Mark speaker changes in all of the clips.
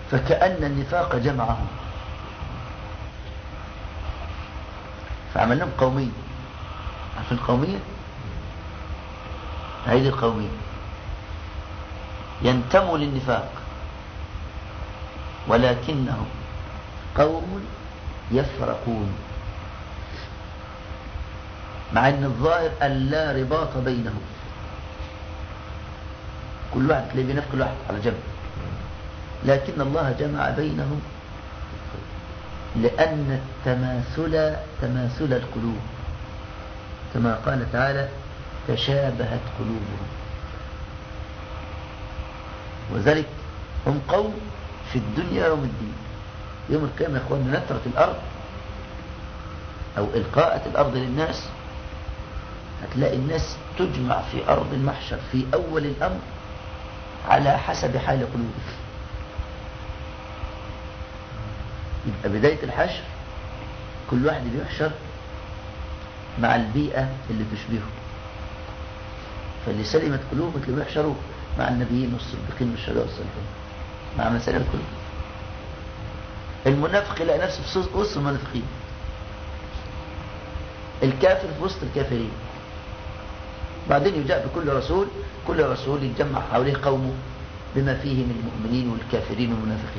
Speaker 1: فكأن النفاق جمعهم فعمل لهم قومية عارفين القومية هذه القومية ينتموا للنفاق ولكنهم قوم يفرقون مع ان الظاهر ان لا رباط بينهم كل واحد تلاقي بينافق كل واحد على جنب لكن الله جمع بينهم لأن التماثل تماثل القلوب كما قال تعالى تشابهت قلوبهم وذلك هم قوم في الدنيا يوم الدين يوم القيامة يا اخواننا نترة الأرض أو إلقاءة الأرض للناس هتلاقي الناس تجمع في أرض المحشر في أول الأمر على حسب حال قلوبهم يبقى بداية الحشر كل واحد بيحشر مع البيئة اللي تشبهه فاللي سلمت قلوبه اللي بيحشروا مع النبيين والصديقين والشهداء والصالحين مع من سلمت قلوبه المنافق يلاقي نفسه في وسط المنافقين الكافر في وسط الكافرين بعدين يجاء بكل رسول كل رسول يتجمع حوله قومه بما فيه من المؤمنين والكافرين والمنافقين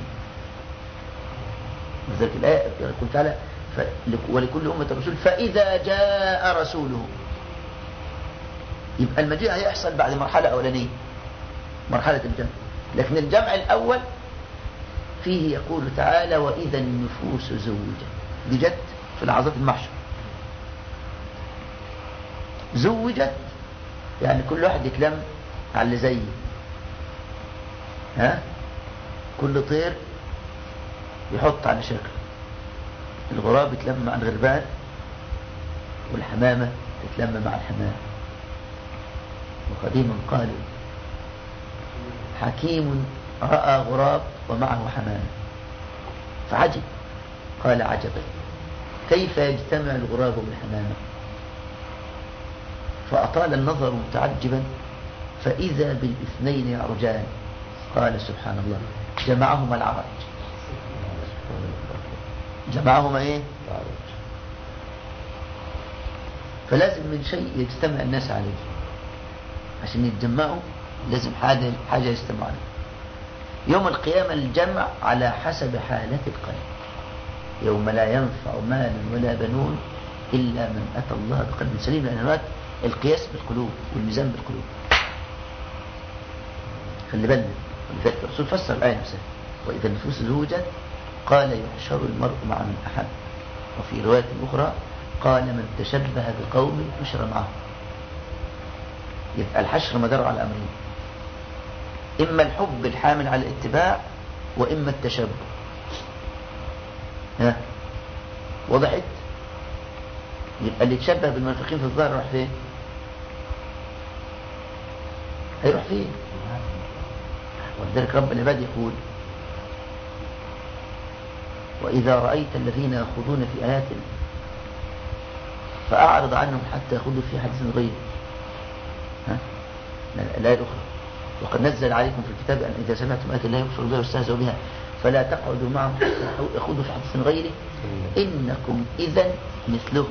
Speaker 1: لذلك الآية يقول تعالى ولكل أمة رسول فإذا جاء رسوله يبقى المجيء هيحصل بعد مرحلة أولانية مرحلة الجمع لكن الجمع الأول فيه يقول تعالى وإذا النفوس زوجت دي جت في لحظات المحشر زوجت يعني كل واحد يتلم على اللي زيه ها كل طير يحط على شكله الغراب يتلم مع الغربان والحمامة تتلم مع الحمام وقديما قالوا حكيم رأى غراب ومعه حمام فعجب قال عجبا كيف يجتمع الغراب بالحمامة فأطال النظر متعجبا فإذا بالاثنين يعرجان قال سبحان الله جمعهما العرج جمعهما ايه فلازم من شيء يجتمع الناس عليه عشان يتجمعوا لازم حاجة, حاجة يجتمعوا عليه يوم القيامة الجمع على حسب حالة القلب يوم لا ينفع مال ولا بنون إلا من أتى الله بقلب سليم لأن هناك القياس بالقلوب والميزان بالقلوب خلي بالنا ولذلك الرسول فسر الآية نفسها وإذا النفوس زوجت قال يحشر المرء مع من أحب وفي رواية أخرى قال من تشبه بقوم حشر معه يبقى الحشر مدار على أمرين إما الحب الحامل على الاتباع وإما التشبه ها وضحت يبقى اللي تشبه بالمنافقين في الظاهر راح فين هيروح فين ولذلك رب العباد يقول وإذا رأيت الذين يخوضون في آياتنا فأعرض عنهم حتى يخوضوا في حديث غيره ها الآية الأخرى وقد نزل عليكم في الكتاب أن إذا سمعتم آيات الله يكفر بها ويستهزئوا بها فلا تقعدوا معهم حتى يخوضوا في حديث غيره إنكم إذا مثلهم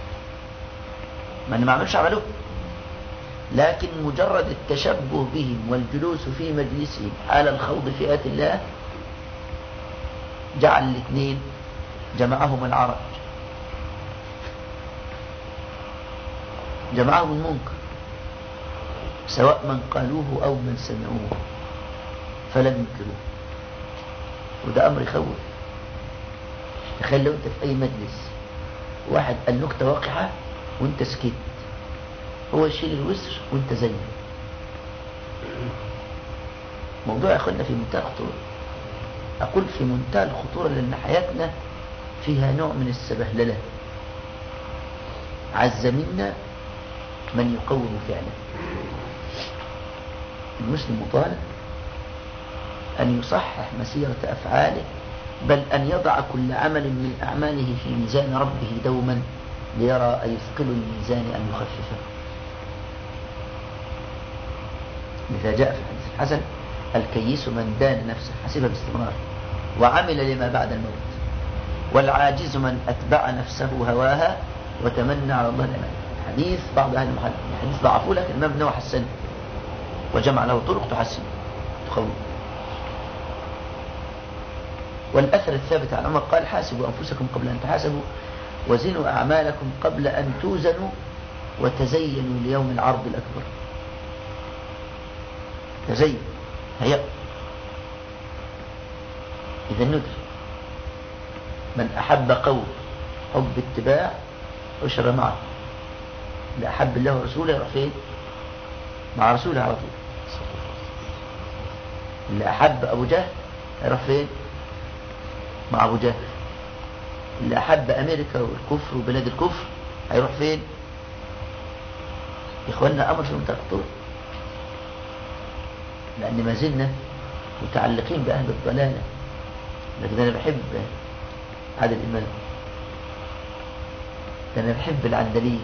Speaker 1: ما أنا ما عملش عمله لكن مجرد التشبه بهم والجلوس في مجلسهم حال الخوض في آيات الله جعل الاثنين جمعهم العرج جمعهم المنكر سواء من قالوه أو من سمعوه فلم ينكروه وده أمر يخوف تخيل لو أنت في أي مجلس واحد قال نكتة واقعة وأنت سكت هو يشيل الوسر وأنت زيه موضوع ياخدنا في منتهى الخطورة أقول في منتهى الخطورة لأن حياتنا فيها نوع من السبهللة عز منا من يقوم فعله المسلم مطالب أن يصحح مسيرة أفعاله بل أن يضع كل عمل من أعماله في ميزان ربه دوما ليرى أيثقل الميزان أم يخففه لذا جاء في الحديث الحسن الكيس من دان نفسه حسبها باستمرار وعمل لما بعد الموت والعاجز من أتبع نفسه هواها وتمنى على الله الأمان حديث بعض أهل المحل حديث ضعفوه لكن الإمام النووي حسنه وجمع له طرق تحسن تقوي والأثر الثابت عن عمر قال حاسبوا أنفسكم قبل أن تحاسبوا وزنوا أعمالكم قبل أن توزنوا وتزينوا ليوم العرض الأكبر تزين هيا إذا ندري من أحب قول حب اتباع عشر معه اللي أحب الله ورسوله يروح فين مع رسوله على طول اللي أحب أبو جهل يروح فين مع أبو جهل اللي أحب أمريكا والكفر وبلاد الكفر هيروح فين إخواننا أمر في منتهى الخطورة لأن ما زلنا متعلقين بأهل الضلالة لكن أنا بحب عادل إمام ده أنا بحب العندلية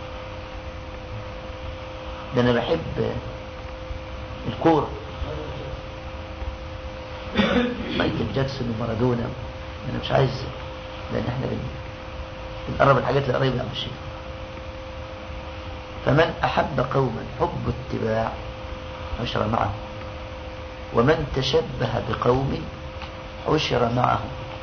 Speaker 1: ده أنا بحب الكورة مايكل جاكسون ومارادونا أنا مش عايز لأن احنا بن... بنقرب الحاجات اللي قريبة عن الشيء فمن أحب قوما حب اتباع حشر معه ومن تشبه بقوم حشر معه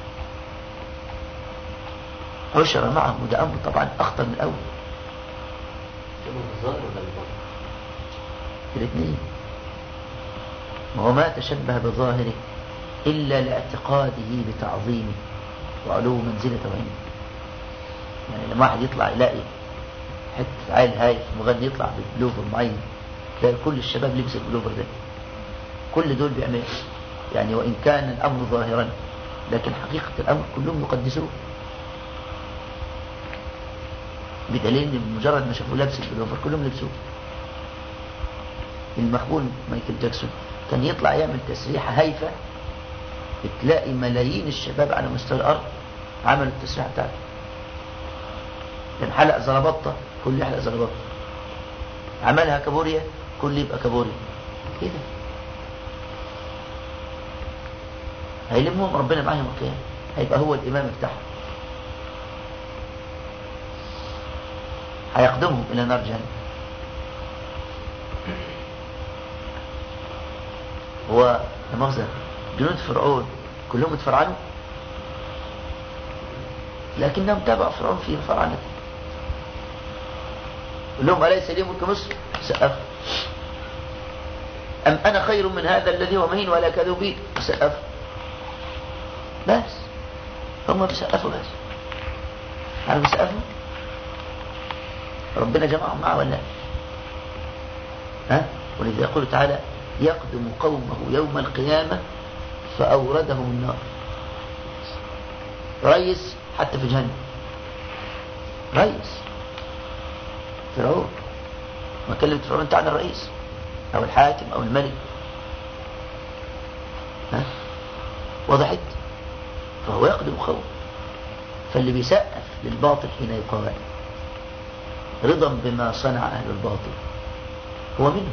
Speaker 1: حشر معه ده أمر طبعا أخطر من الأول
Speaker 2: الظاهر ولا الباطن
Speaker 1: الاثنين ما هو ما تشبه بظاهره إلا لاعتقاده بتعظيمه وعلو منزلة وعلمه يعني لما واحد يطلع يلاقي حتة عيل هايف مغني يطلع ببلوفر معين تلاقي كل الشباب لبس البلوفر ده كل دول بيعملوا يعني وإن كان الأمر ظاهرا لكن حقيقة الأمر كلهم يقدسوه بدليل ان بمجرد ما شافوه لابس البلوفر كلهم لبسوه المخبول مايكل جاكسون كان يطلع يعمل تسريحة هايفة بتلاقي ملايين الشباب على مستوى الأرض عملوا التسريحة بتاعته كان حلق زلبطة كل يحلق زلبطة عملها كابوريا كل يبقى كابوريا كده هيلمهم ربنا معاهم القيامة هيبقى هو الإمام بتاعهم هيقدمهم إلى نار جهنم هو لمؤاخذة جنود فرعون كلهم اتفرعنوا لكنهم تابعوا فرعون في فرعنته لهم أليس لي ملك مصر سقف أم أنا خير من هذا الذي هو مهين ولا كذوبين سقف بس هم بيسقفوا بس عارف بيسقفوا ربنا جمعهم معه ولا ها ولذا يقول تعالى يقدم قومه يوم القيامة فأوردهم النار ريس حتى في جهنم ريس فرعون ما كلمة فرعون تعني الرئيس أو الحاكم أو الملك ها وضحت فهو يقدم قوم فاللي بيسقف للباطل حين يقال رضا بما صنع أهل الباطل هو منهم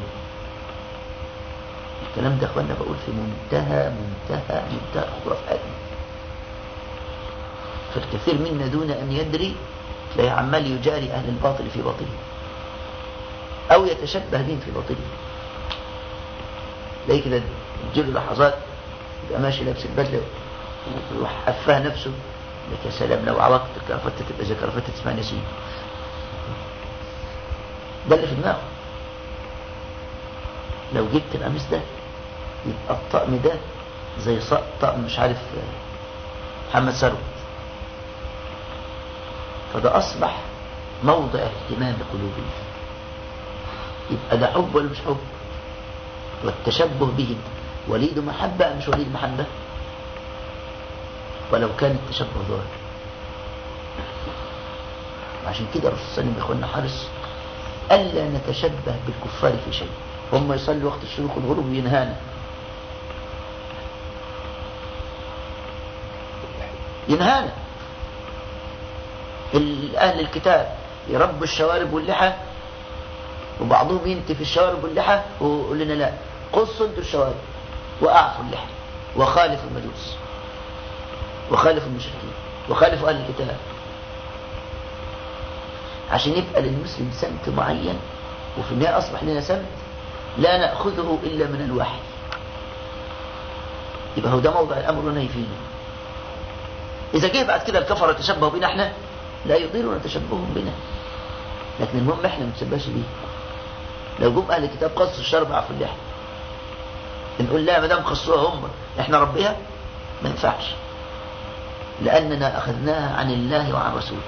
Speaker 1: الكلام ده أخوانا بقول في منتهى منتهى منتهى الخطورة في حياتنا فالكثير منا دون أن يدري تلاقيه عمال يجاري أهل الباطل في باطله أو يتشبه بهم في باطله تلاقيه كده تجيله لحظات يبقى ماشي لابس البدلة ويروح أفاه نفسه لك يا سلام لو عرفت كرفتة تبقى زي كرفتة اسمها نسيم ده اللي في دماغه لو جبت القميص ده يبقى الطقم ده زي طقم مش عارف محمد ثروت فده أصبح موضع اهتمام قلوبهم يبقى ده حب ولا مش حب والتشبه بهم وليد محبة أم مش وليد محبة ولو كان التشبه ظاهر عشان كده الرسول صلى الله عليه وسلم يقولنا حرص ألا نتشبه بالكفار في شيء هم يصلوا وقت الشروق والغروب ينهانا ينهانا أهل الكتاب يربوا الشوارب واللحى وبعضهم ينتي في الشوارب واللحى ويقول لنا لا قصوا انتوا الشوارب وأعفوا اللحى وخالفوا المجوس وخالفوا المشركين وخالفوا أهل الكتاب عشان يبقى للمسلم سمت معين وفي النهاية أصبح لنا سمت لا نأخذه إلا من الوحي يبقى هو ده موضع الأمر والنهي فيه إذا جه بعد كده الكفرة تشبهوا بنا احنا لا يضيرنا تشبههم بنا لكن المهم احنا ما نتشبهش بيه لو جم أهل الكتاب قصوا الشرب عفوا اللحية نقول لا ما دام قصوها هم احنا ربيها ما ينفعش لأننا أخذناها عن الله وعن رسوله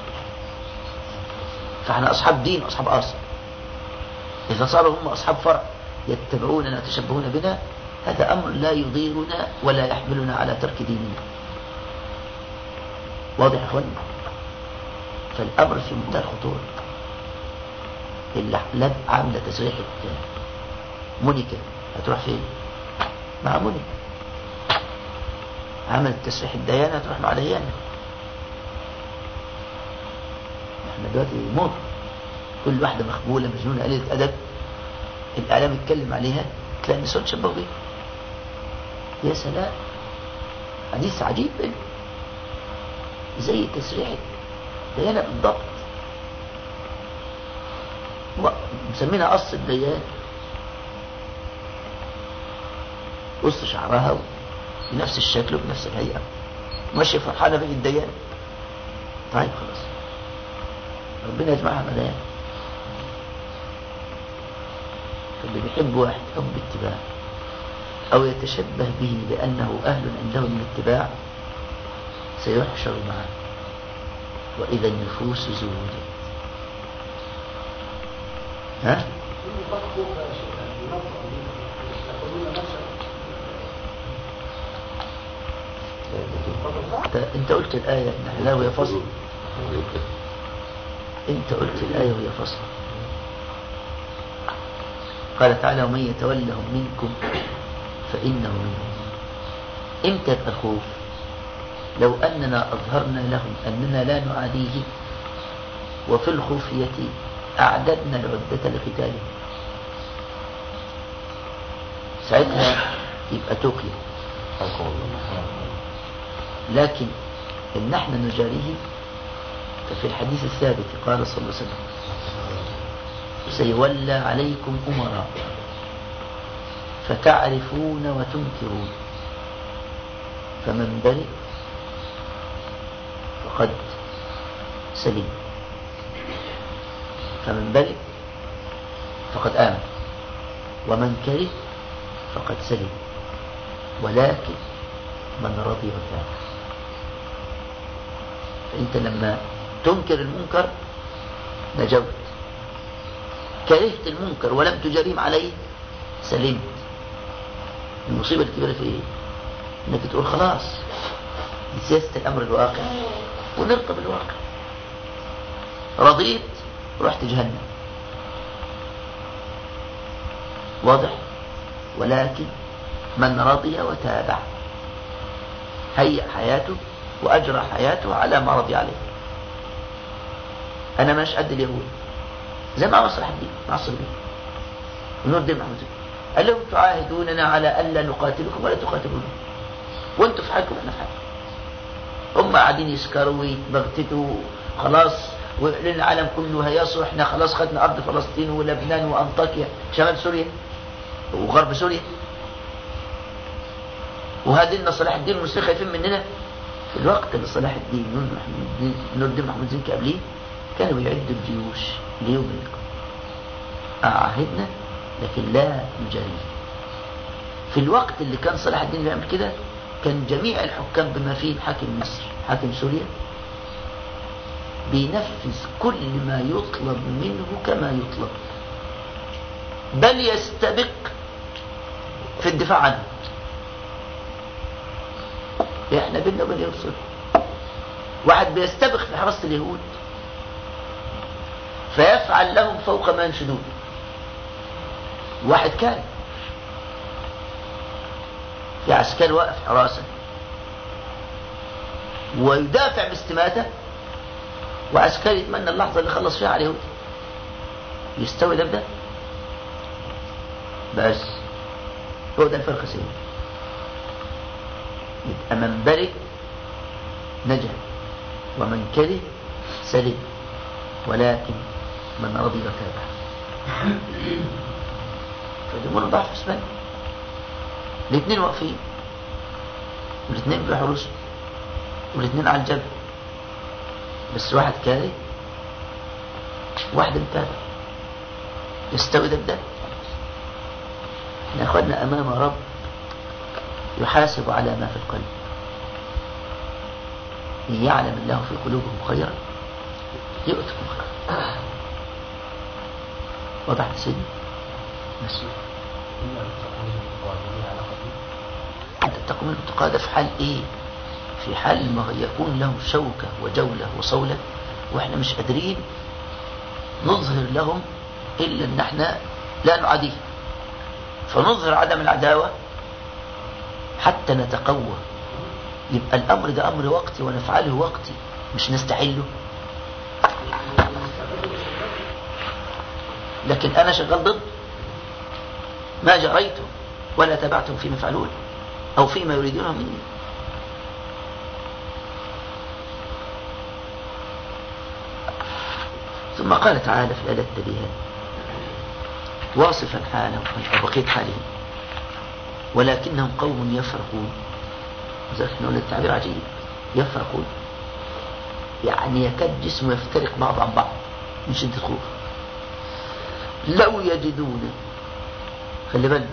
Speaker 1: فاحنا أصحاب دين وأصحاب أصل إذا صاروا هم أصحاب فرع يتبعوننا ويتشبهون بنا هذا أمر لا يضيرنا ولا يحملنا على ترك ديننا واضح يا اخوان فالأمر في منتهى الخطورة اللب عاملة تسريحة مونيكا هتروح فين مع مونيكا عملت تسريح الديانة هتروح مع ديانة احنا دلوقتي موت كل واحدة مخبولة مجنونة قليلة أدب الإعلام يتكلم عليها تلاقي النسوان تشبهوا بيه يا سلام حديث عجيب زي تسريح الديانة بالضبط مسمينها قص الديانة قص شعرها بنفس الشكل وبنفس الهيئة ماشية فرحانة بين الديانة طيب خلاص ربنا يجمعها مديان فاللي بيحب واحد حب اتباع أو يتشبه به لأنه أهل عنده من الاتباع سيحشر معه وإذا النفوس زوجت ها؟ انت قلت الآية ان لا وهي فصل انت قلت الآية وهي فصل قال تعالى ومن يتولهم منكم فإنه منهم امتى يبقى الخوف لو أننا أظهرنا لهم أننا لا نعاديه وفي الخفية أعددنا العدة لقتاله ساعتها يبقى توقي لكن إن نحن نجاريه ففي الحديث الثابت قال صلى الله عليه وسلم سيولى عليكم أمراء فتعرفون وتنكرون فمن برئ فقد سلم فمن برئ فقد آمن ومن كره فقد سلم ولكن من رضي وكان فأنت لما تنكر المنكر نجوت كرهت المنكر ولم تجريم عليه سلمت المصيبة الكبيرة في ايه انك تقول خلاص دي سياسة الامر الواقع ونرضى بالواقع رضيت رحت جهنم واضح ولكن من رضي وتابع هيئ حياته وأجرى حياته على ما رضي عليه أنا مش قد اليهود زي ما عمل صلاح الدين مع الصليبين ونور الدين محمود قال لهم تعاهدوننا على ألا نقاتلكم ولا تقاتلونا وانتوا في حالكم احنا في حالكم هم قاعدين يسكروا ويتبغتتوا خلاص والعالم كله هيصوا احنا خلاص خدنا أرض فلسطين ولبنان وأنطاكيا شمال سوريا وغرب سوريا وهادلنا صلاح الدين والمسلمين خايفين مننا في الوقت اللي صلاح الدين نور الدين محمود زنكي قبليه كانوا بيعدوا الجيوش ليوم اللقاء أعهدنا لكن لا نجاريه في الوقت اللي كان صلاح الدين بيعمل كده كان جميع الحكام بما فيه حاكم مصر حاكم سوريا بينفذ كل ما يطلب منه كما يطلب بل يستبق في الدفاع عنه احنا بينا وبين اليهود صلح واحد بيستبق في حراسة اليهود فيفعل لهم فوق ما ينشدون واحد كان في عسكري واقف حراسة ويدافع باستماتة وعسكري يتمنى اللحظة اللي خلص فيها على اليهود يستوي ده بده بس هو ده الفرق سيدي يبقى من برئ نجا ومن كره سلم ولكن من رضي وتابع فالجمهور ضعف اسمه الاثنين واقفين والاثنين بيحرسوا والاثنين على الجبل بس واحد كاره واحد متابع يستوي ده بده احنا اخواننا امام رب يحاسب على ما في القلب إن يعلم الله في قلوبهم خيرا يؤتكم خيرا وضحت سيدي مسؤول أنت تقوم الانتقاد في حال إيه في حال ما يكون له شوكة وجولة وصولة وإحنا مش قادرين نظهر لهم إلا أن احنا لا نعاديه فنظهر عدم العداوة حتى نتقوى يبقى الأمر ده أمر وقتي ونفعله وقتي مش نستحله لكن أنا شغال ضد ما جريته ولا تبعتهم فيما يفعلون أو فيما يريدونه مني ثم قال تعالى في الآية التالية واصفا حالهم وبقية حالهم ولكنهم قوم يفرقون ذلك نقول التعبير عجيب يفرقون يعني يكاد جسمه يفترق بعض عن بعض من شدة خوف لو يجدون خلي بالك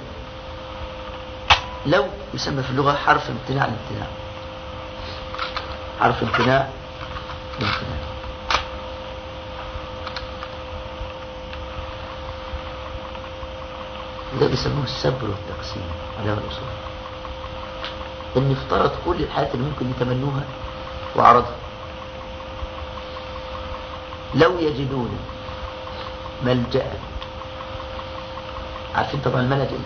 Speaker 1: لو يسمى في اللغة حرف امتناع الامتناع حرف امتناع الامتناع ده بيسموه السبر والتقسيم على الأصول ان افترض كل الحاجات اللي ممكن يتمنوها وعرضها لو يجدون ملجأ عارفين طبعا الملجأ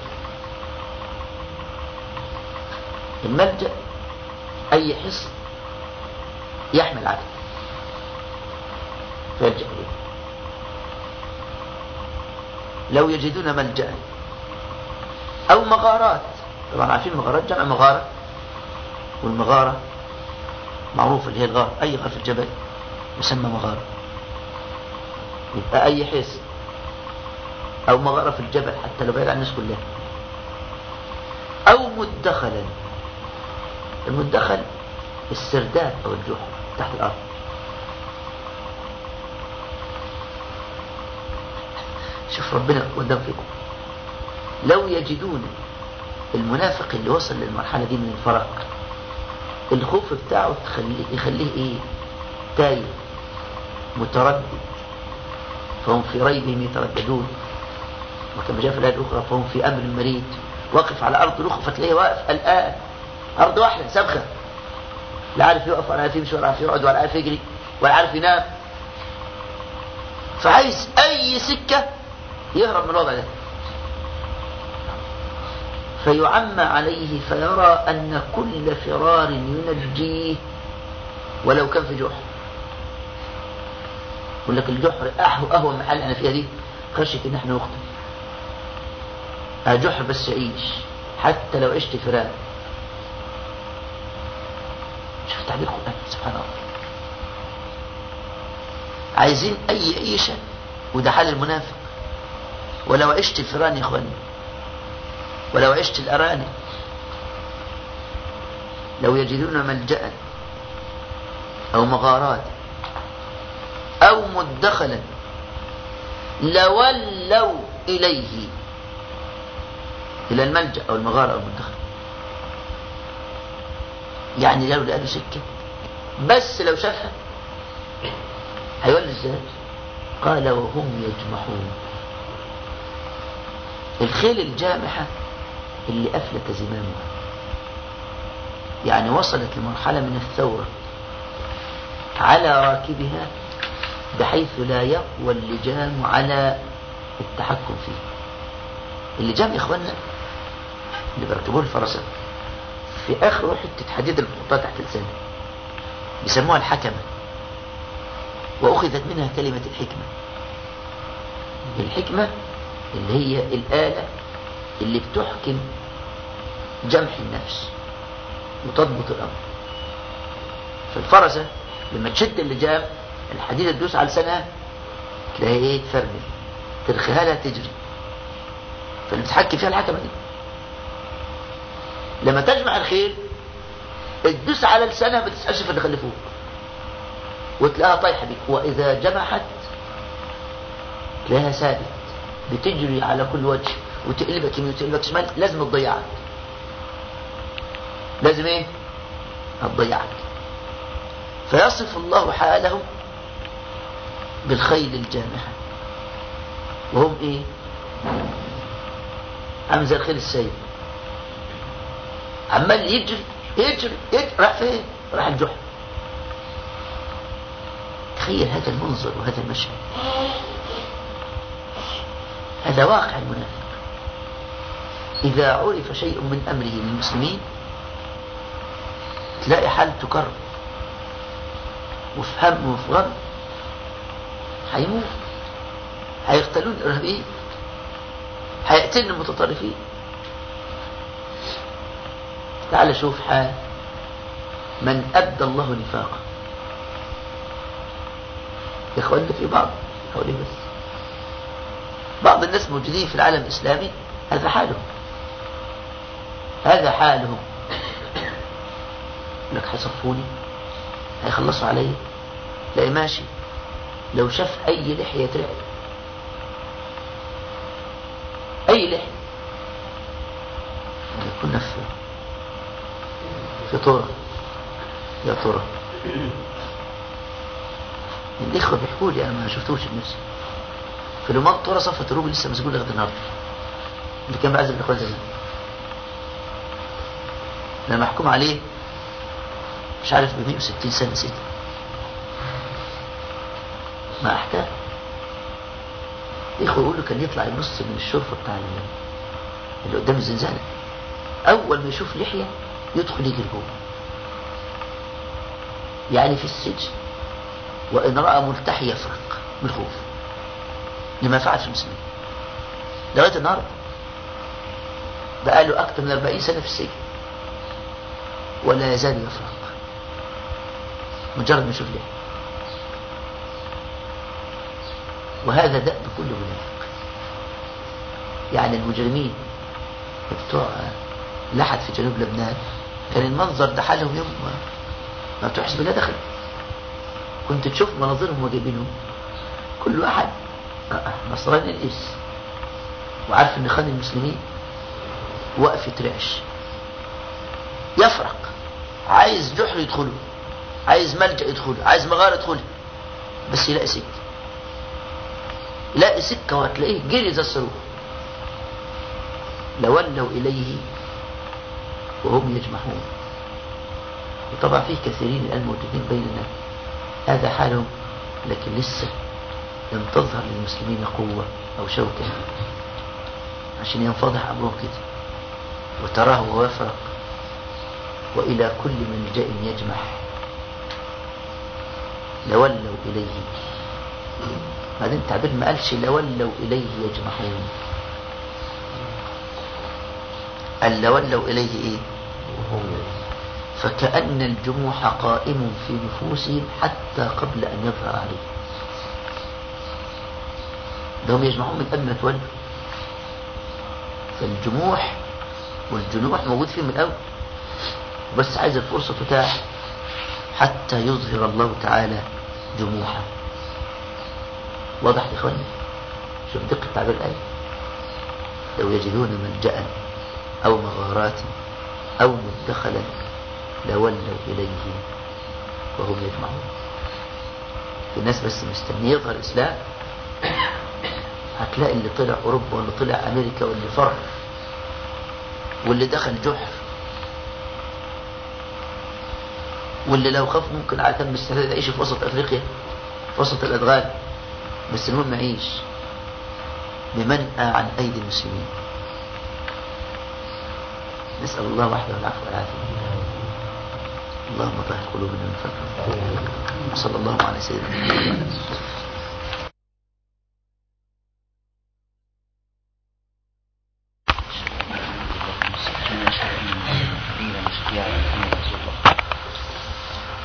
Speaker 1: الملجأ أي حصن يحمل عبد فيلجأ إليه لو يجدون ملجأ أو مغارات طبعا عارفين مغارات جمع مغارة والمغارة معروفة اللي هي الغار أي غار في الجبل يسمى مغارة يبقى أي حصن أو مغارة في الجبل حتى لو بعيد عن الناس كلها أو مدخلا المدخل السرداب أو الجحر تحت الأرض شوف ربنا قدام فيكم لو يجدون المنافق اللي وصل للمرحلة دي من الفرق الخوف بتاعه تخليه يخليه ايه تايه متردد فهم في ريبهم يترددون وكما جاء في الآية الأخرى فهم في أمر مريد واقف على أرض الأخرى فتلاقيه واقف الآن أرض واحدة سبخة لا عارف يقف ولا عارف يمشي ولا عارف يقعد ولا عارف يجري ولا عارف ينام فعايز أي سكة يهرب من الوضع ده فيعمى عليه فيرى أن كل فرار ينجيه ولو كان في جحر يقول لك الجحر أهوى محل أنا فيها دي خشية إن احنا نخطئ جحر بس عيش حتى لو عشت فرار شوف تعبير القرآن سبحان الله عايزين أي عيشة وده حال المنافق ولو عشت الفيران يا إخواني ولو عشت الأرانب لو يجدون ملجأ أو مغارات أو مدخلا لولوا إليه إلى الملجأ أو المغارة أو المدخل يعني لو لقى له سكة بس لو شافها هيولي ازاي قال وهم يجمحون الخيل الجامحة اللي أفلت زمامها يعني وصلت لمرحلة من الثورة على راكبها بحيث لا يقوى اللجام على التحكم فيه اللجام يا اخوانا اللي بيركبوه الفرسان في اخر حته حديد المحطوطه تحت لسانه بيسموها الحكمه واخذت منها كلمه الحكمه الحكمه اللي هي الاله اللي بتحكم جمح النفس وتضبط الامر فالفرسة لما تشد اللجام الحديدة تدوس على لسانها تلاقي ايه تفرمل ترخيها لها تجري فاللي بتحكي فيها الحكمة دي لما تجمع الخيل تدوس على لسانها ما تسألش في اللي خلفوه وتلاقيها طايحة بك وإذا جمحت تلاقيها ثابت بتجري على كل وجه وتقلبك يمين وتقلبك شمال لازم تضيعك لازم ايه هتضيعك فيصف الله حالهم بالخيل الجامحة وهم ايه عامل زي الخيل السيد عمال يجري يجري يجري راح فين راح الجحر تخيل هذا المنظر وهذا المشهد هذا واقع المنافق إذا عرف شيء من أمره للمسلمين تلاقي حال تكرر وفي هم وفي غم هيموت هيقتلون الإرهابيين هيقتلن المتطرفين تعال شوف حال من أبدى الله نفاقه يا اخوان في بعض حولي بس بعض الناس موجودين في العالم الإسلامي هذا حالهم هذا حالهم لك هيصفوني هيخلصوا علي لا ماشي لو شاف أي لحية ترعب أي لحية كنا في في طورة يا طورة الإخوة بيحكوا لي أنا ما شفتوش بنفسي في لومان طورة صفة روبي لسه مسجون لغاية النهارده اللي كان بعزف الإخوان زمان لما محكوم عليه مش عارف ب 160 سنة سجن ما أحكام الإخوة يقولوا كان يطلع يبص من الشرفة بتاع اللي قدام الزنزانة أول ما يشوف لحية يدخل يجري جوه يعني في السجن وإن رأى ملتحي يفرق من الخوف لما فعل في المسلمين لغاية النهاردة بقاله أكثر من 40 سنة في السجن ولا يزال يفرق مجرد ما يشوف ليه وهذا دأب كل منافق يعني المجرمين بتوع لحد في جنوب لبنان كان المنظر ده حالهم يوم ما, ما بتوحش بالله دخل كنت تشوف مناظرهم وجايبينهم كل واحد نصراني الإس وعارف ان خان المسلمين واقف يترعش يفرق عايز جحر يدخله عايز ملجأ يدخله عايز مغارة يدخله بس يلاقي سكة يلاقي سكة وهتلاقيه جري زي الصاروخ لولوا إليه وهم يجمحون وطبعا فيه كثيرين الآن موجودين بيننا هذا حالهم لكن لسه لم تظهر للمسلمين قوة أو شوكة عشان ينفضح أمرهم كده وتراه ويفرق وإلى كل ملجأ يجمح لولوا إليه بعدين تعبير ما قالش لولوا إليه يجمحون قال لولوا إليه إيه فكأن الجموح قائم في نفوسهم حتى قبل أن يظهر عليه ده هم يجمعون من قبل ما تولوا فالجموح والجنوح موجود فيهم من الأول بس عايز الفرصة تتاح حتى يظهر الله تعالى جموحا واضح يا اخواني شوف دقة تعبير الآية لو يجدون ملجأ أو مغارات أو مدخلا لولوا إليه وهم يجمعون في ناس بس مستنيه يظهر الإسلام هتلاقي اللي طلع أوروبا واللي طلع أمريكا واللي فر واللي دخل جحر واللي لو خاف ممكن على كان مستعد يعيش في وسط أفريقيا في وسط الأدغال بس المهم يعيش بمنأى عن أيدي المسلمين نسأل الله وحده العفو والعافية اللهم طهر قلوبنا من فضلك وصلى الله على سيدنا محمد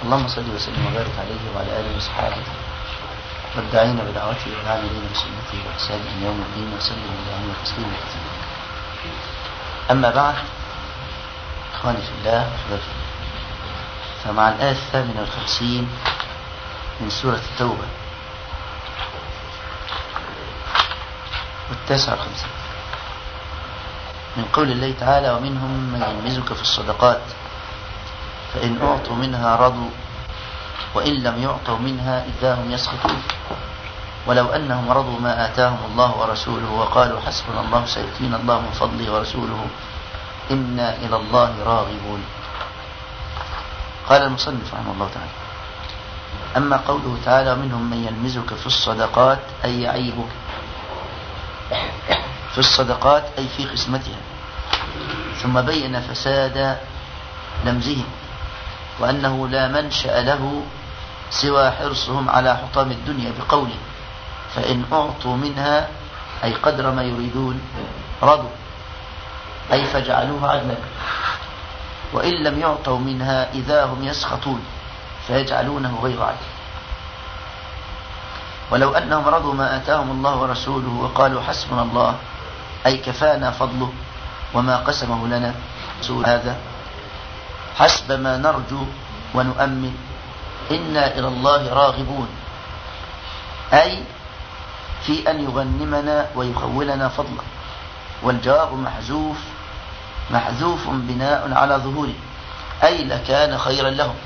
Speaker 1: اللهم صل وسلم وبارك عليه وعلى آله وصحابه والداعين بدعوته والعاملين بسنته وإحسان إلى يوم الدين وسلم اللهم تسليما كثيرا أما بعد إخواني في الله وأحبابي في الله فمع الآية الثامنة والخمسين من سورة التوبة والتاسعة والخمسين من قول الله تعالى ومنهم من يلمزك في الصدقات فإن أعطوا منها رضوا وإن لم يعطوا منها إذا هم يسخطون ولو أنهم رضوا ما آتاهم الله ورسوله وقالوا حسبنا الله سيؤتينا الله من فضله ورسوله إنا إلى الله راغبون قال المصنف رحمه الله تعالى أما قوله تعالى ومنهم من يلمزك في الصدقات أي يعيبك في الصدقات أي في قسمتها ثم بين فساد لمزهم وأنه لا منشأ له سوى حرصهم على حطام الدنيا بقوله فإن أعطوا منها أي قدر ما يريدون رضوا أي فجعلوه عدلا وإن لم يعطوا منها إذا هم يسخطون فيجعلونه غير عدل ولو أنهم رضوا ما آتاهم الله ورسوله وقالوا حسبنا الله أي كفانا فضله وما قسمه لنا رسول هذا حسب ما نرجو ونؤمن إنا إلى الله راغبون أي في أن يغنمنا ويخولنا فضلا والجواب محذوف محذوف بناء على ظهوره أي لكان خيرا لهم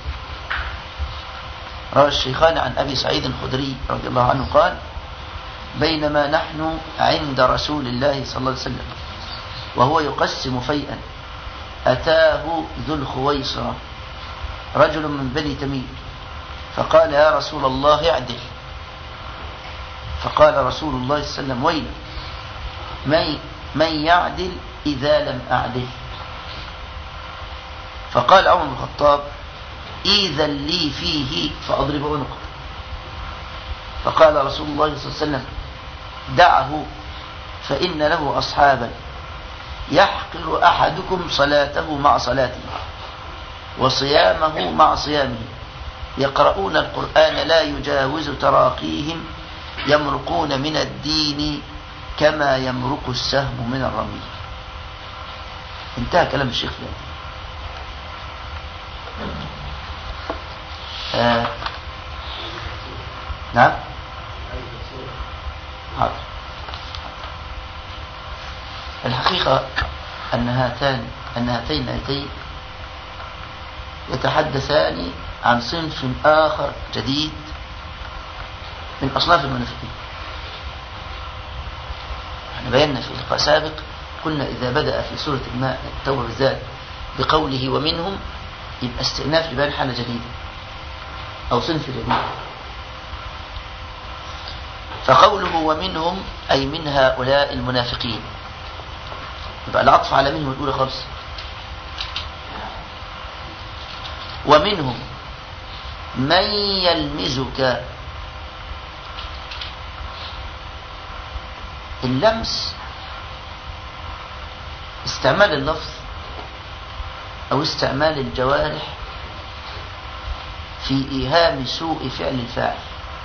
Speaker 1: روى الشيخان عن أبي سعيد الخدري رضي الله عنه قال بينما نحن عند رسول الله صلى الله عليه وسلم وهو يقسم فيئا أتاه ذو الخويصرة رجل من بني تميم فقال يا رسول الله اعدل فقال رسول الله صلى الله عليه وسلم ويل من, من يعدل إذا لم أعدل فقال عمر بن الخطاب إذا لي فيه فأضرب عنقه فقال رسول الله صلى الله عليه وسلم دعه فإن له أصحابا يحقر أحدكم صلاته مع صلاته وصيامه مع صيامه يقرؤون القرآن لا يجاوز تراقيهم يمرقون من الدين كما يمرق السهم من الرمي انتهى كلام الشيخ فلان آه. نعم حاضر الحقيقة أن هاتان أن هاتين الآيتين يتحدثان عن صنف آخر جديد من أصناف المنافقين احنا بينا في لقاء سابق قلنا إذا بدأ في سورة الماء التوبة بالذات بقوله ومنهم يبقى استئناف لبيان حالة جديدة أو صنف جديد فقوله ومنهم أي من هؤلاء المنافقين يبقى العطف على منهم الأولى خالص ومنهم من يلمزك اللمس استعمال اللفظ أو استعمال الجوارح في إيهام سوء فعل الفاعل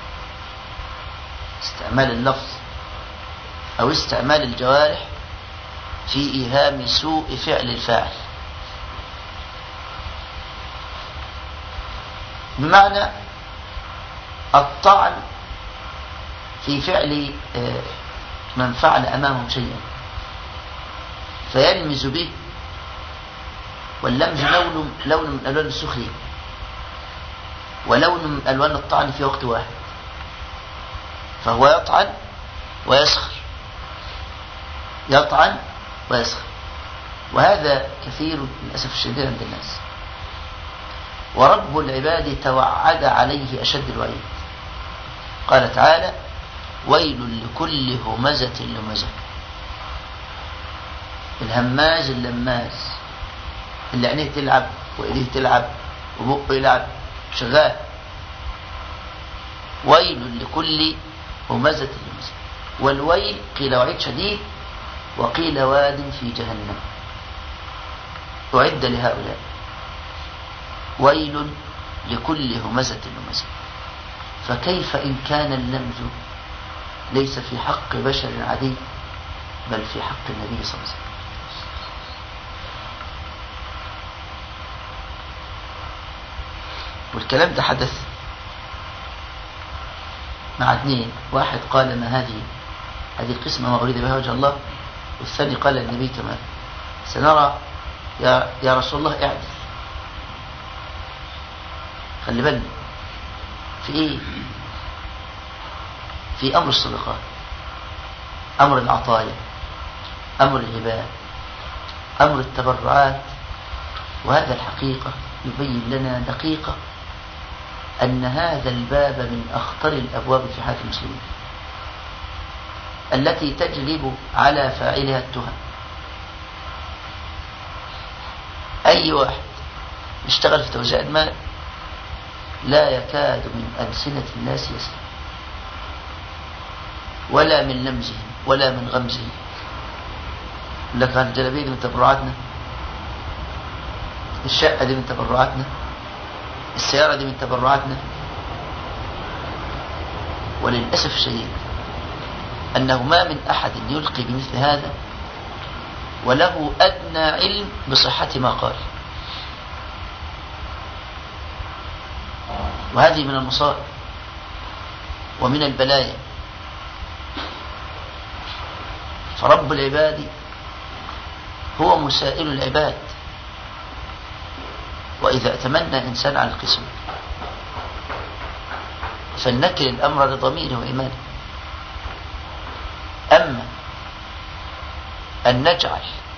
Speaker 1: استعمال اللفظ أو استعمال الجوارح في إيهام سوء فعل الفاعل بمعنى الطعن في فعل من فعل أمامه شيئا فيلمز به واللمز لون لون من ألوان السخرية ولون من ألوان الطعن في وقت واحد فهو يطعن ويسخر يطعن ويسخر وهذا كثير للأسف الشديد عند الناس ورب العباد توعد عليه أشد الوعيد قال تعالى ويل لكل همزة لمزة الهماز اللماز اللي عينيه تلعب وإيديه تلعب وبقه يلعب شغال ويل لكل همزة لمزة والويل قيل وعيد شديد وقيل واد في جهنم أعد لهؤلاء ويل لكل همزة لمزة فكيف إن كان اللمز ليس في حق بشر عادي بل في حق النبي صلى الله عليه وسلم والكلام ده حدث مع اثنين واحد قال ما هذه هذه القسمة ما أريد بها وجه الله والثاني قال النبي كمان سنرى يا, يا رسول الله اعدل خلي بالنا في ايه في امر الصدقات امر العطايا امر الهبات امر التبرعات وهذا الحقيقة يبين لنا دقيقة أن هذا الباب من أخطر الأبواب في حياة المسلمين التي تجلب على فاعلها التهم أي واحد يشتغل في توزيع المال لا يكاد من ألسنة الناس يسلم ولا من لمزهم ولا من غمزهم لك الجلابية دي من تبرعاتنا الشقة دي من تبرعاتنا السيارة دي من تبرعاتنا وللأسف الشديد أنه ما من أحد يلقي بمثل هذا وله أدنى علم بصحة ما قال وهذه من المصائب ومن البلايا فرب العباد هو مسائل العباد وإذا أتمنى إنسان على القسم فلنكل الأمر لضميره وإيمانه أما أن نجعل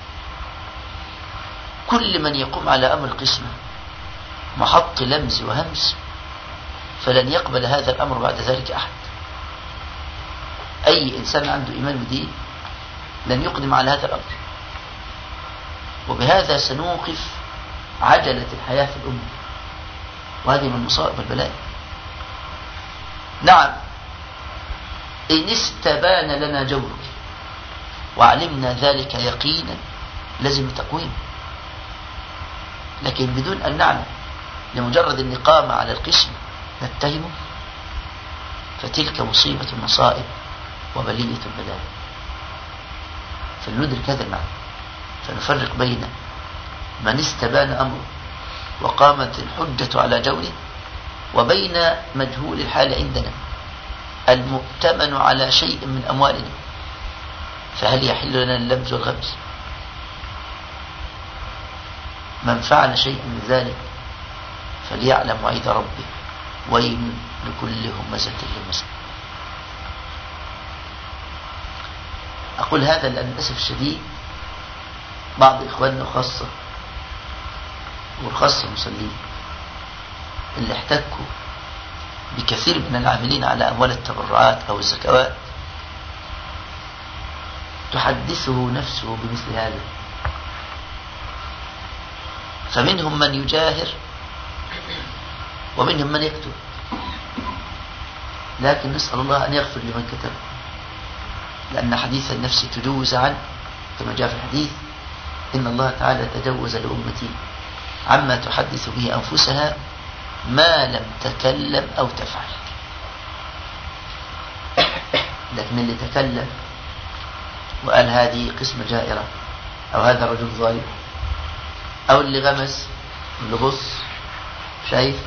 Speaker 1: كل من يقوم على أمر القسمة محط لمز وهمس فلن يقبل هذا الأمر بعد ذلك أحد أي إنسان عنده إيمان ودين لن يقدم على هذا الأمر وبهذا سنوقف عجلة الحياة في الأمة وهذه من مصائب البلاء نعم إن استبان لنا جورك وعلمنا ذلك يقينا لازم تقويم لكن بدون أن نعلم لمجرد النقامة على القسم نتهمه فتلك مصيبة المصائب وبلية البلاء فلندرك هذا المعنى فنفرق بين من استبان أمره وقامت الحجة على جوره وبين مجهول الحال عندنا المؤتمن على شيء من أموالنا فهل يحل لنا اللبز والغمز من فعل شيء من ذلك فليعلم وعيد ربه ويل لكل همزة لمزة أقول هذا لأن للأسف الشديد بعض إخواننا خاصة والخاصة المصلين اللي احتكوا بكثير من العاملين على أموال التبرعات أو الزكوات تحدثه نفسه بمثل هذا فمنهم من يجاهر ومنهم من يكتب لكن نسأل الله أن يغفر لمن كتب لأن حديث النفس تجوز عنه كما جاء في الحديث إن الله تعالى تجوز لأمتي عما تحدث به أنفسها ما لم تكلم أو تفعل لكن اللي تكلم وقال هذه قسمة جائرة أو هذا رجل ظالم أو اللي غمس اللي بص شايف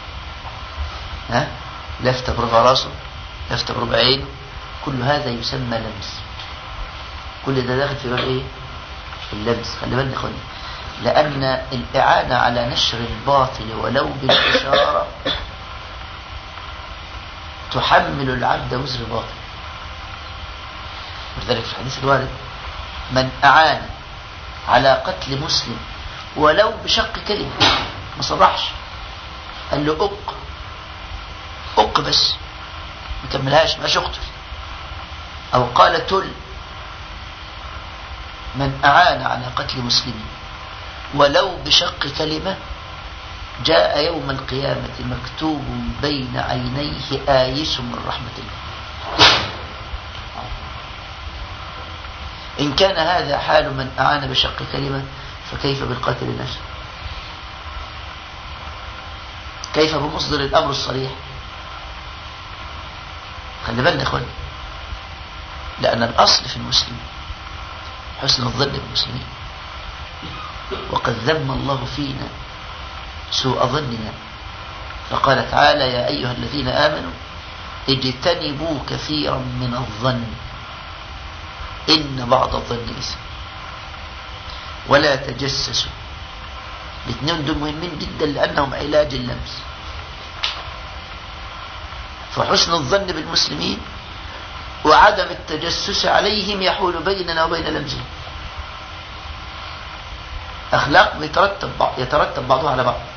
Speaker 1: ها لفت بربع راسه لفت بربع عينه كل هذا يسمى لمس كل ده داخل في باب ايه اللمس خلي بالنا خلي لأن الإعانة على نشر الباطل ولو بالإشارة تحمل العبد وزر الباطل ولذلك في الحديث الوارد من أعان على قتل مسلم ولو بشق كلمة ما صرحش قال له أق أق بس ما كملهاش ما شقتل أو قال تل من أعان على قتل مسلم ولو بشق كلمة جاء يوم القيامة مكتوب بين عينيه آيس من رحمة الله إن كان هذا حال من أعان بشق كلمة فكيف بالقاتل نفسه كيف بمصدر الأمر الصريح خلي بالنا يا اخواني لأن الأصل في المسلمين حسن الظن بالمسلمين وقد ذم الله فينا سوء ظننا فقال تعالى يا أيها الذين آمنوا اجتنبوا كثيرا من الظن إن بعض الظن إثم ولا تجسسوا الاثنين دول مهمين جدا لأنهم علاج اللمس فحسن الظن بالمسلمين وعدم التجسس عليهم يحول بيننا وبين لمزهم أخلاق يترتب, بعض يترتب بعضها على بعض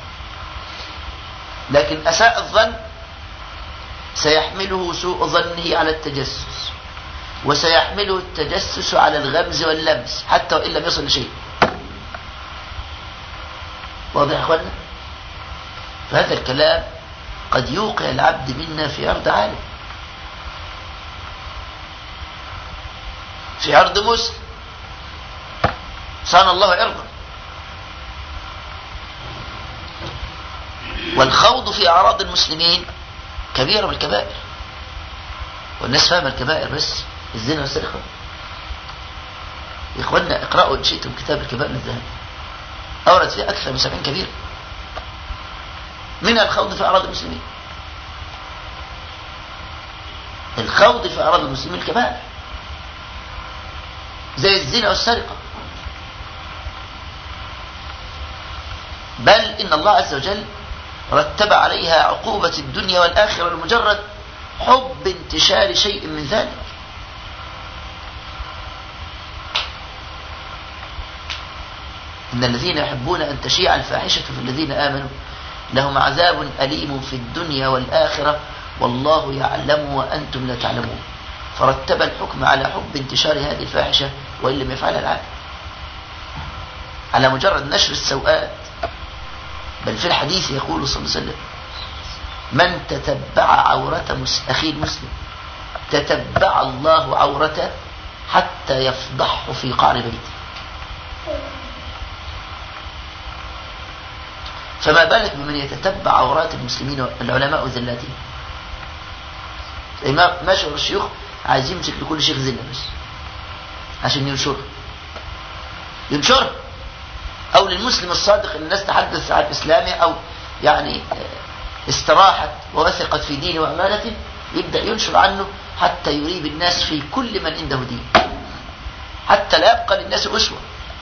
Speaker 1: لكن أساء الظن سيحمله سوء ظنه على التجسس وسيحمله التجسس على الغمز واللمس حتى وإن لم يصل لشيء واضح يا أخوانا فهذا الكلام قد يوقع العبد منا في عرض عالم في عرض مسلم صان الله عرضه والخوض في أعراض المسلمين كبيرة من الكبائر والناس فاهمة الكبائر بس الزنا والسرقة يا إخوانا اقرأوا إن شئتم كتاب الكبائر للذهب أورد فيه أكثر من سبعين كبيرة من الخوض في أعراض المسلمين الخوض في أعراض المسلمين كبائر زي الزنا والسرقة بل إن الله عز وجل رتب عليها عقوبة الدنيا والآخرة لمجرد حب انتشار شيء من ذلك إن الذين يحبون أن تشيع الفاحشة في الذين آمنوا لهم عذاب أليم في الدنيا والآخرة والله يعلم وأنتم لا تعلمون فرتب الحكم على حب انتشار هذه الفاحشة وإن لم يفعلها العالم على مجرد نشر السوءات بل في الحديث يقول صلى الله عليه وسلم من تتبع عورة أخيه المسلم تتبع الله عورته حتى يفضحه في قعر بيته فما بالك بمن يتتبع عورات المسلمين العلماء وذلاتهم ما شعر الشيوخ عايزين يمسك لكل شيخ زلة بس عشان ينشر ينشر او للمسلم الصادق اللي الناس تحدث عن اسلامه او يعني استراحت ووثقت في دينه وامانته يبدا ينشر عنه حتى يريب الناس في كل من عنده دين حتى لا يبقى للناس اسوه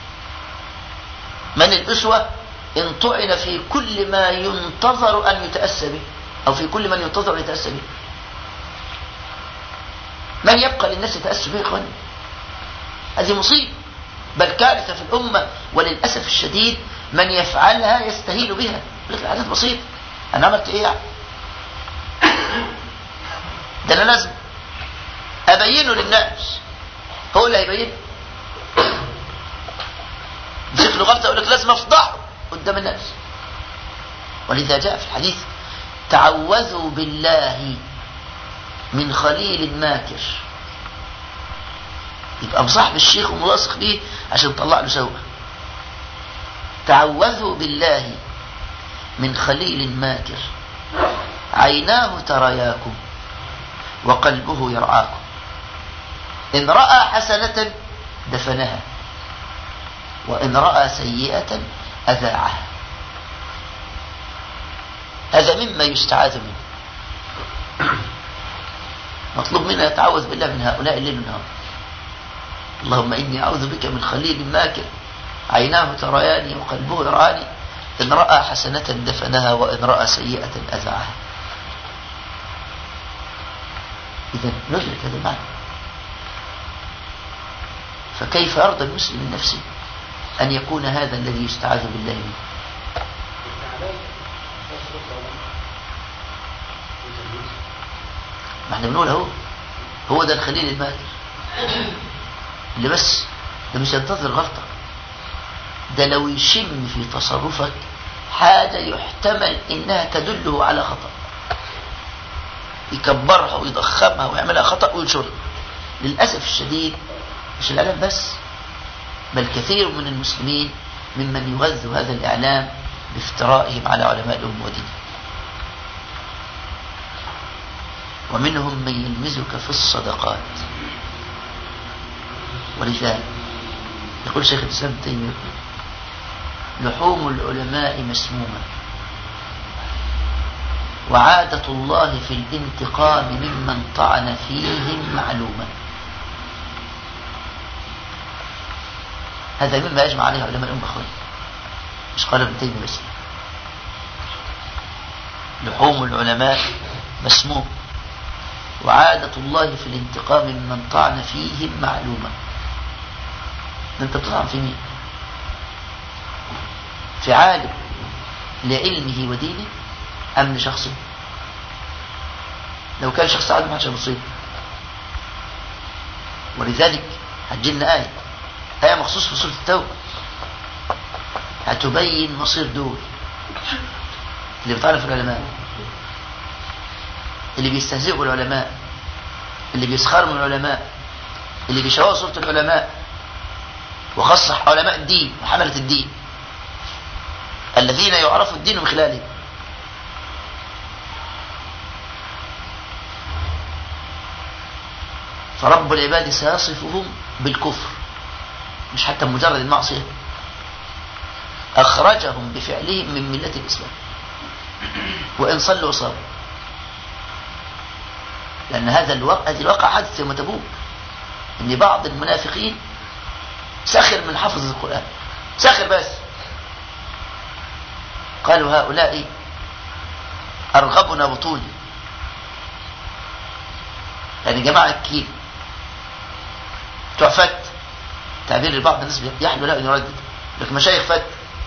Speaker 1: من الاسوه ان طعن في كل ما ينتظر ان يتاسى به او في كل من ينتظر ان يتاسى به من يبقى للناس يتاسى به يا اخواني هذه مصيبه بل كارثة في الأمة وللأسف الشديد من يفعلها يستهين بها يقول لك العادات بسيطة أنا عملت إيه يعني ده أنا لازم أبينه للناس هو اللي هيبينه مسك له غلطة يقول لك لازم أفضحه قدام الناس ولذا جاء في الحديث تعوذوا بالله من خليل ماكر يبقى مصاحب الشيخ وملاصق ليه عشان تطلع له سوء تعوذوا بالله من خليل ماكر عيناه ترياكم وقلبه يرعاكم إن رأى حسنة دفنها وإن رأى سيئة أذاعها هذا مما يستعاذ منه مطلوب منا يتعوذ بالله من هؤلاء الليل والنهار اللهم إني أعوذ بك من خليل ماكر عيناه ترياني وقلبه يراني إن رأى حسنة دفنها وإن رأى سيئة أذعها إذا ندرك هذا المعنى فكيف يرضى المسلم من نفسه أن يكون هذا الذي يستعاذ بالله منه ما احنا بنقول اهو هو ده الخليل الماكر اللي بس ده مش ينتظر غلطة ده لو يشم في تصرفك حاجة يحتمل انها تدله على خطأ يكبرها ويضخمها ويعملها خطأ وينشرها للأسف الشديد مش الإعلام بس بل كثير من المسلمين ممن يغذوا هذا الإعلام بافترائهم على علماء الأم ودينهم ومنهم من يلمزك في الصدقات ولذلك يقول شيخ الإسلام تيمية لحوم العلماء مسمومة وعادة الله في الانتقام ممن طعن فيهم معلومة هذا مما يجمع عليه علماء الأمة أخوان مش قال ابن تيمية بس لحوم العلماء مسموم وعادة الله في الانتقام ممن طعن فيهم معلومة انت بتطعن في مين في عالم لعلمه ودينه أم لشخصه لو كان شخص عالم ما حدش هيبصيه ولذلك هتجيلنا آية آية مخصوص في سورة التوبة هتبين مصير دول اللي بتعرف العلماء اللي بيستهزئوا العلماء اللي بيسخروا من العلماء اللي بيشوهوا صورة العلماء وخاصة علماء الدين وحملة الدين الذين يعرفوا الدين من خلالهم فرب العباد سيصفهم بالكفر مش حتى مجرد المعصية أخرجهم بفعلهم من ملة الإسلام وإن صلوا وصابوا لأن هذا الواقع هذه الواقع حدث يوم تبوك إن بعض المنافقين سخر من حفظ القرآن سخر بس قالوا هؤلاء أرغبنا بطول يعني جماعة كيل بتوع فت تعبير لبعض الناس يحلو لا أن يردد لكن مشايخ فت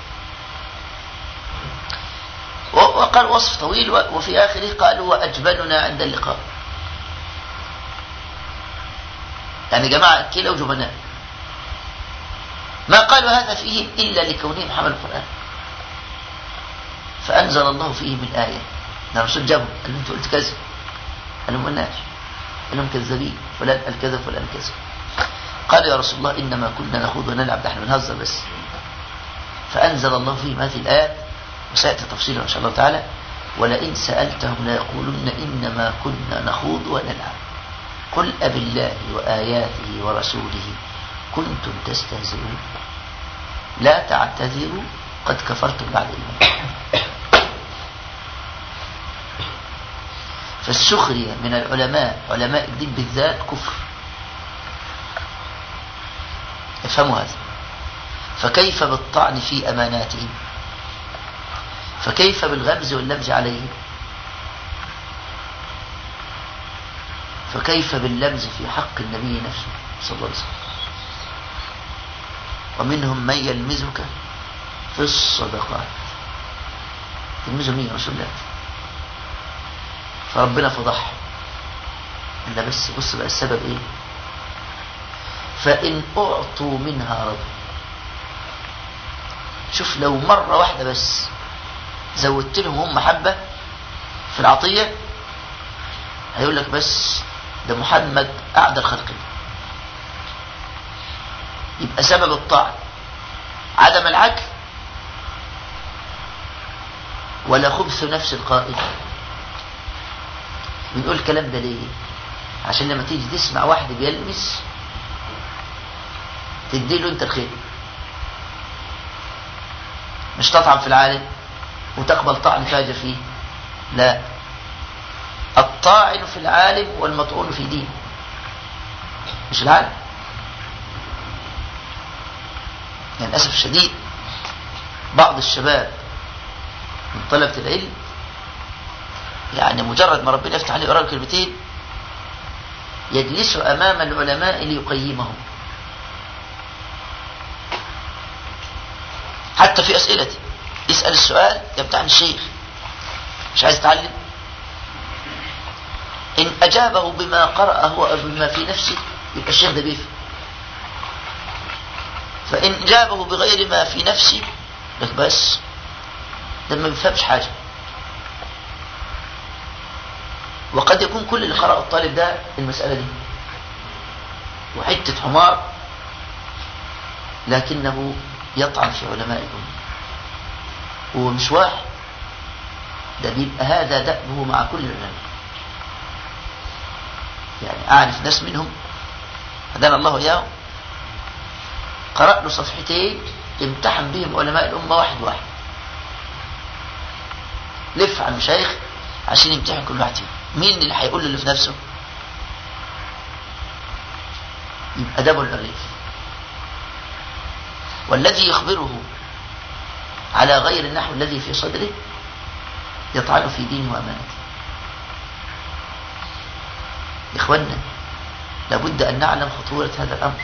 Speaker 1: وقال وصف طويل وفي آخره قالوا وأجبلنا عند اللقاء يعني جماعة كلا وجبناء ما قالوا هذا فيهم إلا لكونهم حمل القرآن فأنزل الله فيه من آية ده الرسول جابهم قال لهم انت قلت كذب قال لهم قلناش قال لهم كذابين فلان قال كذب فلان كذب قال يا رسول الله إنما كنا نخوض ونلعب نحن بنهزر بس فأنزل الله فيهم هذه الآيات وسيأتي تفصيلها إن شاء الله تعالى ولئن سألتهم ليقولن إنما كنا نخوض ونلعب قل أب الله وآياته ورسوله كنتم تستهزئون لا تعتذروا قد كفرتم بعد إيمان فالسخرية من العلماء علماء الدين بالذات كفر افهموا هذا فكيف بالطعن في أماناتهم فكيف بالغمز واللمز عليهم فكيف باللمز في حق النبي نفسه صلى الله عليه وسلم ومنهم من يلمزك في الصدقات يلمزوا مين رسول الله فربنا فضح إلا بس بص بقى السبب ايه فإن أعطوا منها رضوا شوف لو مرة واحدة بس زودت لهم هم محبة في العطية هيقول لك بس ده محمد أعدى الخلق يبقى سبب الطعن عدم العدل ولا خبث نفس القائل بنقول الكلام ده ليه عشان لما تيجي تسمع واحد بيلمس تديله انت الخير مش تطعن في العالم وتقبل طعن فاجر فيه لا الطاعن في العالم والمطعون في دين مش العالم يعني للأسف الشديد بعض الشباب من طلبة العلم يعني مجرد ما ربنا يفتح عليه يقرأ كلمتين يجلس أمام العلماء ليقيمهم حتى في أسئلتي يسأل السؤال يمتحن الشيخ مش عايز يتعلم إن أجابه بما قرأ هو أو بما في نفسه يبقى الشيخ ده بيفهم فإن جابه بغير ما في نفسه لك بس ده ما بيفهمش حاجة وقد يكون كل اللي قرأ الطالب ده المسألة دي وحتة حمار لكنه يطعن في علماء الأمة هو مش واحد ده بيبقى هذا دأبه مع كل العلماء يعني أعرف ناس منهم هدانا الله إياهم قرأ له صفحتين امتحن بهم علماء الأمة واحد واحد لف على المشايخ عشان يمتحن كل واحد فيهم مين اللي هيقول له اللي في نفسه يبقى ده ابو الرغيف والذي يخبره على غير النحو الذي في صدره يطعن في دينه وامانته إخواننا لابد أن نعلم خطورة هذا الأمر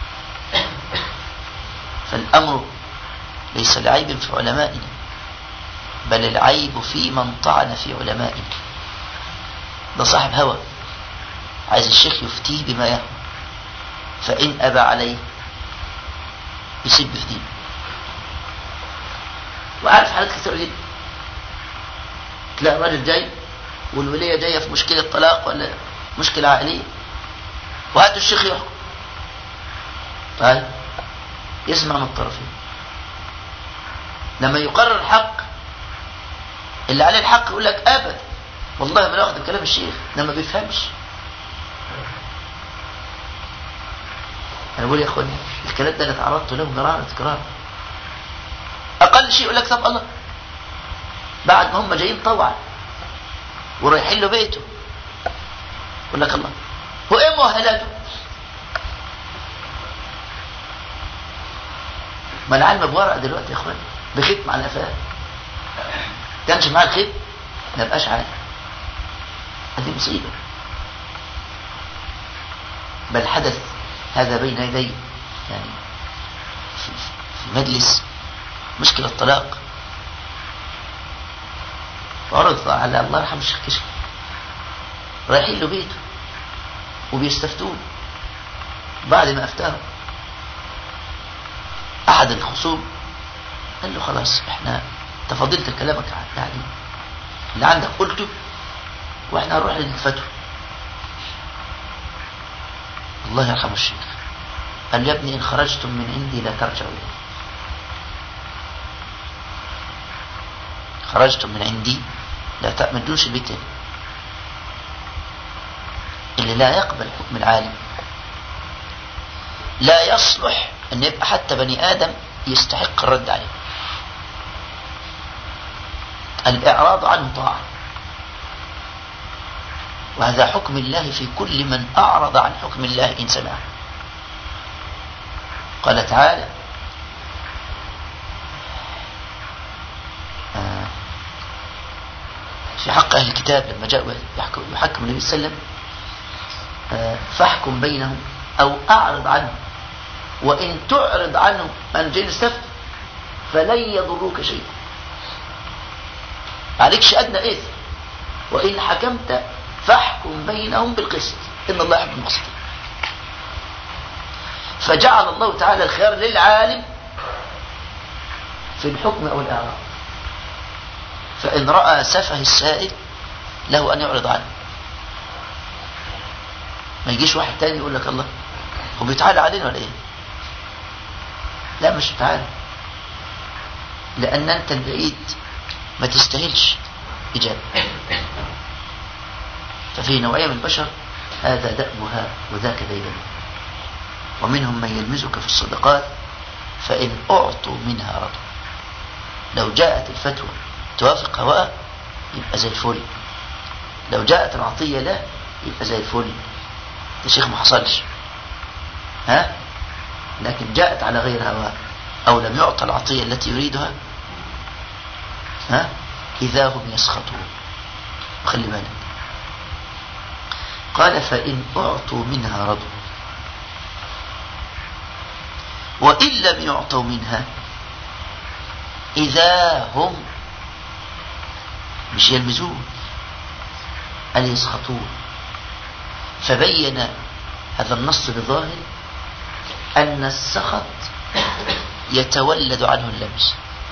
Speaker 1: فالأمر ليس العيب في علمائنا بل العيب في من طعن في علمائنا ده صاحب هوى عايز الشيخ يفتيه بما يهوى فإن أبى عليه يسب في دينه وعارف حالات كثيرة جدا تلاقي راجل جاي والولية جاية في مشكلة طلاق ولا مشكلة عائلية وهاتوا الشيخ يحكم طيب يسمع من الطرفين لما يقرر الحق اللي عليه الحق يقول لك ابدا والله ما ناخذ كلام الشيخ ده ما بيفهمش انا بقول يا اخواني الكلام ده انا تعرضت له مرارا تكرار اقل شيء يقول لك طب الله بعد ما هم جايين طوعا ورايحين له بيته يقول لك الله هو ايه مؤهلاته ما العلم بورقه دلوقتي يا اخوان بختم على قفاه كانش معاه الختم ما يبقاش عالم هذه مصيبه بل حدث هذا بين يدي يعني في, في مجلس مشكلة طلاق وعرض على الله يرحم الشيخ كشك رايحين له بيته وبيستفتون بعد ما افتاهم احد الخصوم قال له خلاص احنا تفضلت كلامك يعني اللي عندك قلته واحنا هنروح للفتوى الله يرحم الشيخ قال يا ابني ان خرجتم من عندي لا ترجعوا الي خرجتم من عندي لا تأمدوش البيت اللي لا يقبل حكم العالم لا يصلح ان يبقى حتى بني ادم يستحق الرد عليه الاعراض عنه طاعه وهذا حكم الله في كل من اعرض عن حكم الله ان سمعه قال تعالى في حق أهل الكتاب لما جاءوا يحكم, يحكم النبي صلى الله عليه وسلم فاحكم بينهم أو أعرض عنهم وإن تعرض عنهم عن جيل السفت فلن يضروك شيئا عليكش أدنى إثم وإن حكمت فاحكم بينهم بالقسط إن الله يحب المقسطين فجعل الله تعالى الخيار للعالم في الحكم أو الإعراض فإن رأى سفه السائل له أن يعرض عنه ما يجيش واحد تاني يقول لك الله هو بيتعالى علينا ولا ايه لا مش بيتعالى لأن أنت البعيد ما تستاهلش إجابة ففي نوعية من البشر هذا دأبها وذاك ديدنها ومنهم من يلمزك في الصدقات فإن أعطوا منها رضوا لو جاءت الفتوى توافق هواء يبقى زي الفل لو جاءت العطية له يبقى زي الفل ده شيخ ما حصلش ها لكن جاءت على غير هواء أو لم يعطى العطية التي يريدها ها إذا هم يسخطون خلي بالك قال فإن أعطوا منها رضوا وإن لم يعطوا منها إذا هم مش يلمزون أن يسخطون فبين هذا النص بظاهر أن السخط يتولد عنه اللمس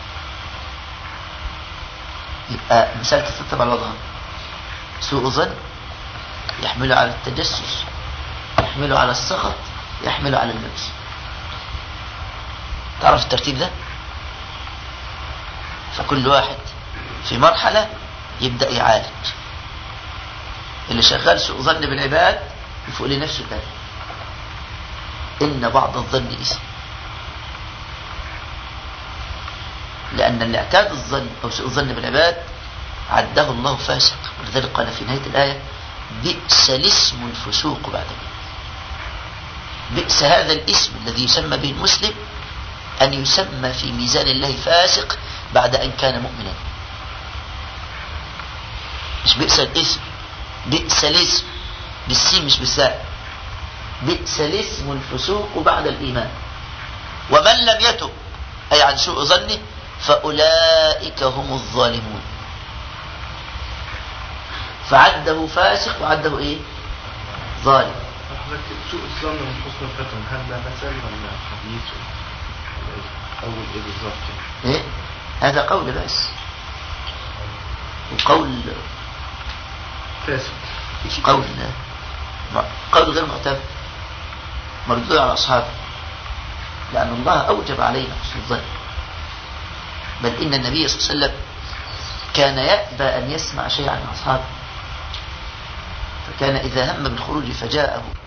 Speaker 1: يبقى مثال تترتب على الوضع سوء ظن يحمل على التجسس يحمل على السخط يحمل على اللمس تعرف الترتيب ده فكل واحد في مرحلة يبدأ يعالج اللي شغال سوء ظن بالعباد يفوق لنفسه كده إن بعض الظن إثم لأن الاعتاد الظن أو سوء الظن بالعباد عده الله فاسق ولذلك قال في نهاية الآية بئس الاسم الفسوق بعد الإيمان بئس هذا الاسم الذي يسمى به المسلم أن يسمى في ميزان الله فاسق بعد أن كان مؤمنا مش بئس الاسم بئس الاسم بالسين مش بالساء بئس الاسم الفسوق بعد الإيمان ومن لم يتب أي عن سوء ظنه فأولئك هم الظالمون فعده فاسق وعده ايه ظالم
Speaker 2: حضرتك سوء الظن من حسن الختم هل ده مثل ولا حديث ولا إيه؟ أول إيه بالظبط يعني؟
Speaker 1: ايه هذا قول بس وقول
Speaker 2: فاسد
Speaker 1: قول قول غير معتبر مردود على أصحابه لأن الله أوجب علينا حسن الظن بل إن النبي صلى الله عليه وسلم كان يأبى أن يسمع شيئا عن أصحابه فكان إذا هم بالخروج فجاءه